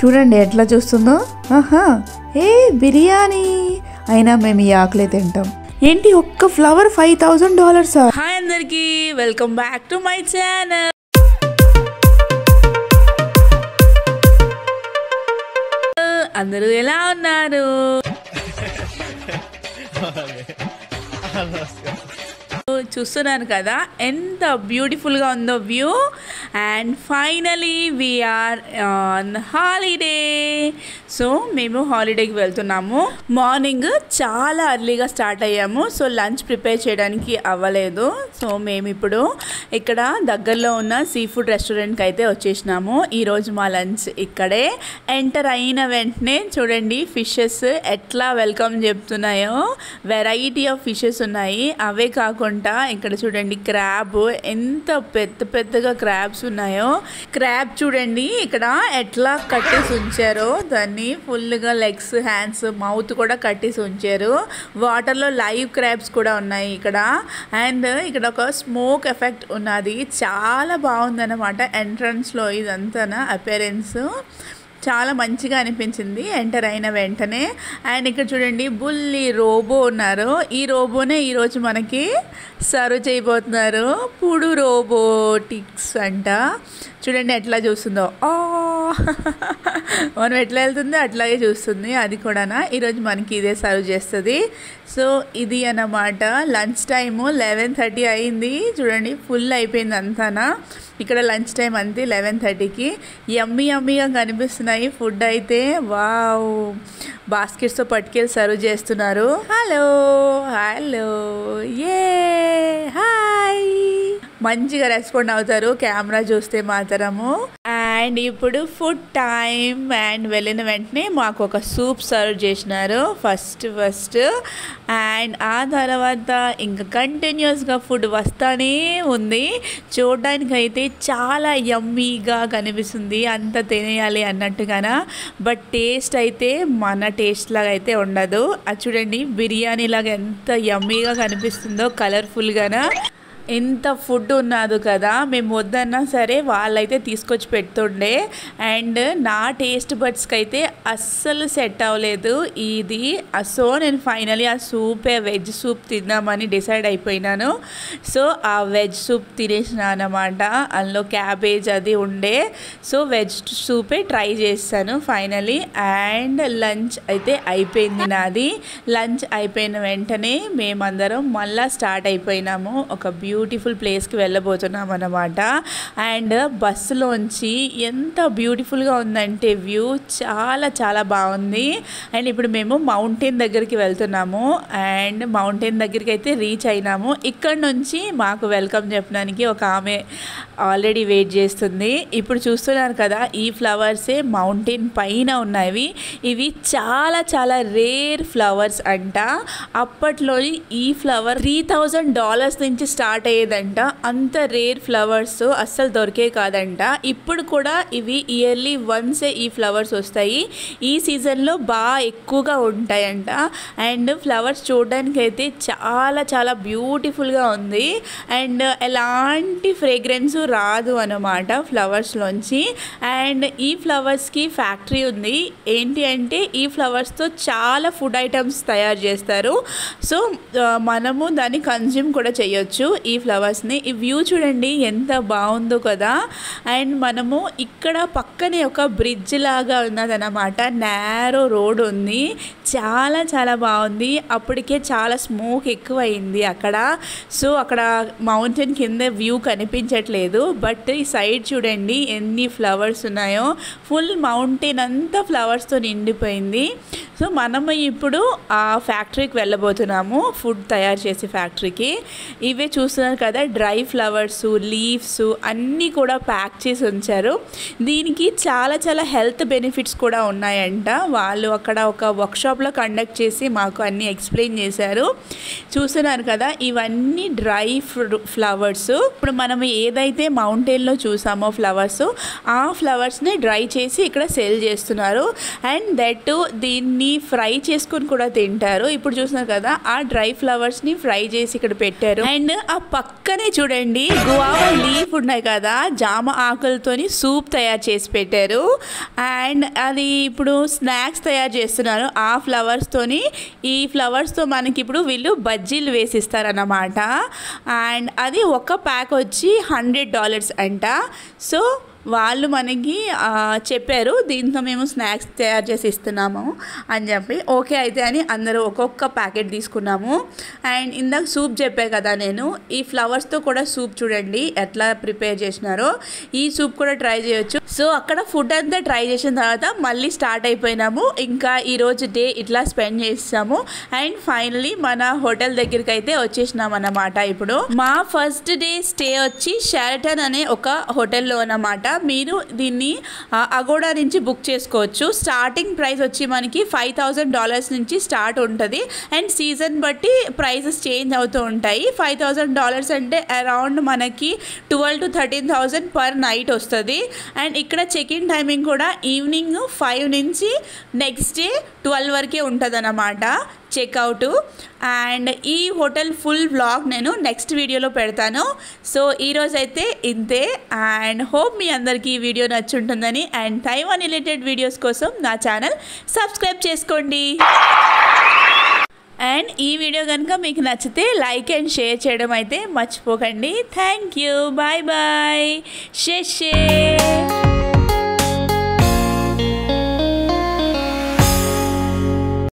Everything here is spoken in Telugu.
చూడండి ఎట్లా చూస్తుందో ఆహా ఏ బిర్యానీ అయినా మేము ఈ ఆకలే తింటాం ఏంటి ఒక్క ఫ్లవర్ ఫైవ్ థౌజండ్ డాలర్సా హాయ్ అందరికి welcome back to my channel అందరూ ఎలా ఉన్నారు చూస్తున్నాను కదా ఎంత బ్యూటిఫుల్గా ఉందో view and finally we're on holiday so మేము హాలిడేకి వెళ్తున్నాము మార్నింగ్ చాలా అర్లీగా స్టార్ట్ అయ్యాము సో లంచ్ ప్రిపేర్ చేయడానికి అవ్వలేదు సో మేము ఇప్పుడు ఇక్కడ దగ్గరలో ఉన్న సీ ఫుడ్ రెస్టారెంట్కి అయితే వచ్చేసినాము ఈరోజు మా లంచ్ ఇక్కడే ఎంటర్ అయిన వెంటనే చూడండి ఫిషెస్ ఎట్లా వెల్కమ్ చెప్తున్నాయో వెరైటీ ఆఫ్ ఫిషెస్ ఉన్నాయి అవే కాకుండా ఇక్కడ చూడండి క్రాబ్ ఎంత పెద్ద పెద్దగా క్రాబ్స్ ఉన్నాయో క్రాబ్ చూడండి ఇక్కడ ఎట్లా కట్టేసి ఉంచారో దాన్ని ఫుల్గా లెగ్స్ హ్యాండ్స్ మౌత్ కూడా కట్టేసి ఉంచారు వాటర్లో లైవ్ క్రాబ్స్ కూడా ఉన్నాయి ఇక్కడ అండ్ ఇక్కడ ఒక స్మోక్ ఎఫెక్ట్ ఉన్నది చాలా బాగుందన్నమాట ఎంట్రన్స్లో ఇదంతా అపేరెన్స్ చాలా మంచిగా అనిపించింది ఎంటర్ అయిన వెంటనే అండ్ ఇక్కడ చూడండి బుల్లి రోబో ఉన్నారు ఈ రోబోనే ఈరోజు మనకి సర్వ్ చేయబోతున్నారు పుడు రోబోటిక్స్ అంట చూడండి ఎట్లా చూస్తుందో ఆ మనం ఎట్లా వెళ్తుందో అట్లాగే చూస్తుంది అది కూడానా ఈరోజు మనకి ఇదే సర్వ్ చేస్తుంది సో ఇది అన్నమాట లంచ్ టైము లెవెన్ థర్టీ అయింది చూడండి ఫుల్ అయిపోయింది అంతానా ఇక్కడ లంచ్ టైం అంతే లెవెన్ థర్టీకి యమ్మీ యమ్మీగా కనిపిస్తున్నాయి ఫుడ్ అయితే వావ్ బాస్కెట్స్తో పట్టుకెళ్ళి సర్వ్ చేస్తున్నారు హలో హలో ఏ హాయ్ మంచిగా రెస్పాండ్ అవుతారు కెమెరా చూస్తే మాత్రము అండ్ ఇప్పుడు ఫుడ్ టైం అండ్ వెళ్ళిన వెంటనే మాకు ఒక సూప్ సర్వ్ చేసినారు ఫస్ట్ ఫస్ట్ అండ్ ఆ తర్వాత ఇంకా కంటిన్యూస్గా ఫుడ్ వస్తానే ఉంది చూడడానికి అయితే చాలా యమ్మీగా కనిపిస్తుంది అంత తినేయాలి అన్నట్టుగానా బట్ టేస్ట్ అయితే మన టేస్ట్ లాగా అయితే ఉండదు అది చూడండి బిర్యానీ లాగా ఎంత యమ్మీగా కనిపిస్తుందో కలర్ఫుల్గానా ఎంత ఫుడ్ ఉన్నది కదా మేము వద్దన్నా సరే వాళ్ళైతే తీసుకొచ్చి పెడుతుండే అండ్ నా టేస్ట్ బడ్స్కి అయితే అస్సలు సెట్ అవ్వలేదు ఇది సో నేను ఫైనలీ ఆ సూపే వెజ్ సూప్ తిందామని డిసైడ్ అయిపోయినాను సో ఆ వెజ్ సూప్ తినేసిన అనమాట అందులో క్యాబేజ్ అది ఉండే సో వెజ్ సూపే ట్రై చేస్తాను ఫైనలీ అండ్ లంచ్ అయితే అయిపోయింది నాది లంచ్ అయిపోయిన వెంటనే మేమందరం మళ్ళీ స్టార్ట్ అయిపోయినాము ఒక బ్యూటిఫుల్ ప్లేస్కి వెళ్ళబోతున్నాం అన్నమాట అండ్ బస్సులోంచి ఎంత బ్యూటిఫుల్గా ఉందంటే వ్యూ చాలా చాలా బాగుంది అండ్ ఇప్పుడు మేము మౌంటైన్ దగ్గరికి వెళ్తున్నాము అండ్ మౌంటైన్ దగ్గరికి అయితే రీచ్ అయినాము ఇక్కడ నుంచి మాకు వెల్కమ్ చెప్పడానికి ఒక ఆమె ఆల్రెడీ వెయిట్ చేస్తుంది ఇప్పుడు చూస్తున్నారు కదా ఈ ఫ్లవర్సే మౌంటైన్ పైన ఉన్నవి ఇవి చాలా చాలా రేర్ ఫ్లవర్స్ అంట అప్పట్లో ఈ ఫ్లవర్ త్రీ థౌజండ్ డాలర్స్ నుంచి స్టార్ట్ అయ్యేదంట అంత రేర్ ఫ్లవర్స్ అస్సలు దొరికే కాదంట ఇప్పుడు కూడా ఇవి ఇయర్లీ వన్సే ఈ ఫ్లవర్స్ వస్తాయి ఈ సీజన్లో బాగా ఎక్కువగా ఉంటాయంట అండ్ ఫ్లవర్స్ చూడడానికి అయితే చాలా చాలా బ్యూటిఫుల్గా ఉంది అండ్ ఎలాంటి ఫ్రేగ్రెన్స్ రాదు అనమాట ఫ్లవర్స్లోంచి అండ్ ఈ ఫ్లవర్స్కి ఫ్యాక్టరీ ఉంది ఏంటి అంటే ఈ ఫ్లవర్స్తో చాలా ఫుడ్ ఐటమ్స్ తయారు చేస్తారు సో ఆ, మనము దాన్ని కన్జ్యూమ్ కూడా చేయొచ్చు ఈ ఫ్లవర్స్ని ఈ వ్యూ చూడండి ఎంత బాగుందో కదా అండ్ మనము ఇక్కడ పక్కనే ఒక బ్రిడ్జ్ లాగా ఉన్నదన్నమాట నేరో రోడ్ ఉంది చాలా చాలా బాగుంది అప్పటికే చాలా స్మోక్ ఎక్కువైంది అక్కడ సో అక్కడ మౌంటైన్ కింద వ్యూ కనిపించట్లేదు బట్ ఈ సైడ్ చూడండి ఎన్ని ఫ్లవర్స్ ఉన్నాయో ఫుల్ మౌంటైన్ అంతా ఫ్లవర్స్తో నిండిపోయింది సో మనము ఇప్పుడు ఆ ఫ్యాక్టరీకి వెళ్ళబోతున్నాము ఫుడ్ తయారు చేసే ఫ్యాక్టరీకి ఇవే చూస్తున్నారు కదా డ్రై ఫ్లవర్స్ లీవ్స్ అన్నీ కూడా ప్యాక్ చేసి ఉంచారు దీనికి చాలా చాలా హెల్త్ బెనిఫిట్స్ కూడా ఉన్నాయంట వాళ్ళు అక్కడ ఒక వర్క్షాప్లో కండక్ట్ చేసి మాకు అన్నీ ఎక్స్ప్లెయిన్ చేశారు చూస్తున్నారు కదా ఇవన్నీ డ్రై ఫ్లవర్స్ ఇప్పుడు మనం ఏదైతే మౌంటైన్లో చూసామో ఫ్లవర్స్ ఆ ఫ్లవర్స్ని డ్రై చేసి ఇక్కడ సేల్ చేస్తున్నారు అండ్ దట్ దీన్ని ఫ్రై చేసుకొని కూడా తింటారు ఇప్పుడు చూస్తున్నారు కదా ఆ డ్రై ఫ్లవర్స్ని ఫ్రై చేసి ఇక్కడ పెట్టారు అండ్ ఆ పక్కనే చూడండి గువావా లీఫ్ ఉన్నాయి కదా జామ ఆకులతోని సూప్ తయారు చేసి పెట్టారు అండ్ అది ఇప్పుడు స్నాక్స్ తయారు చేస్తున్నారు ఆ ఫ్లవర్స్తోని ఈ ఫ్లవర్స్తో మనకి ఇప్పుడు వీళ్ళు బజ్జీలు వేసిస్తారన్నమాట అండ్ అది ఒక ప్యాక్ వచ్చి హండ్రెడ్ డాలర్స్ అంట సో వాళ్ళు మనకి ఆ, చెప్పారు దీంతో మేము స్నాక్స్ తయారు చేసి ఇస్తున్నాము అని చెప్పి ఓకే అయితే అని అందరూ ఒక్కొక్క ప్యాకెట్ తీసుకున్నాము అండ్ ఇందాక సూప్ చెప్పే కదా నేను ఈ ఫ్లవర్స్తో కూడా సూప్ చూడండి ఎట్లా ప్రిపేర్ చేసినారో ఈ సూప్ కూడా ట్రై చేయొచ్చు సో అక్కడ ఫుడ్ అంతా ట్రై చేసిన తర్వాత మళ్ళీ స్టార్ట్ అయిపోయినాము ఇంకా ఈరోజు డే ఇట్లా స్పెండ్ చేసాము అండ్ ఫైనలీ మన హోటల్ దగ్గరికి అయితే వచ్చేసినాం అన్నమాట ఇప్పుడు మా ఫస్ట్ డే స్టే వచ్చి షారటన్ అనే ఒక హోటల్లో అన్నమాట మీరు దీన్ని ఆ, అగోడా నుంచి బుక్ చేసుకోవచ్చు స్టార్టింగ్ ప్రైస్ వచ్చి మనకి ఫైవ్ థౌజండ్ డాలర్స్ నుంచి స్టార్ట్ ఉంటుంది అండ్ సీజన్ బట్టి ప్రైసెస్ చేంజ్ అవుతూ ఉంటాయి ఫైవ్ థౌజండ్ డాలర్స్ అంటే అరౌండ్ మనకి twelve to thirteen thousand per night వస్తుంది అండ్ ఇక్కడ చెక్ ఇన్ టైమింగ్ కూడా ఈవినింగ్ ఫైవ్ నుంచి నెక్స్ట్ డే ట్వెల్వ్ వరకే ఉంటుంది అన్నమాట చెక్అవుట్ అండ్ ఈ హోటల్ ఫుల్ వ్లాగ్ నేను నెక్స్ట్ వీడియోలో పెడతాను సో ఈరోజు అయితే ఇంతే అండ్ హోప్ మీ అందరికీ ఈ వీడియో నచ్చుంటుందని అండ్ తైవాన్ రిలేటెడ్ వీడియోస్ కోసం నా ఛానల్ సబ్స్క్రైబ్ చేసుకోండి అండ్ ఈ వీడియో కనుక మీకు నచ్చితే లైక్ అండ్ షేర్ చేయడం అయితే మర్చిపోకండి థ్యాంక్ యూ బాయ్ బాయ్ షే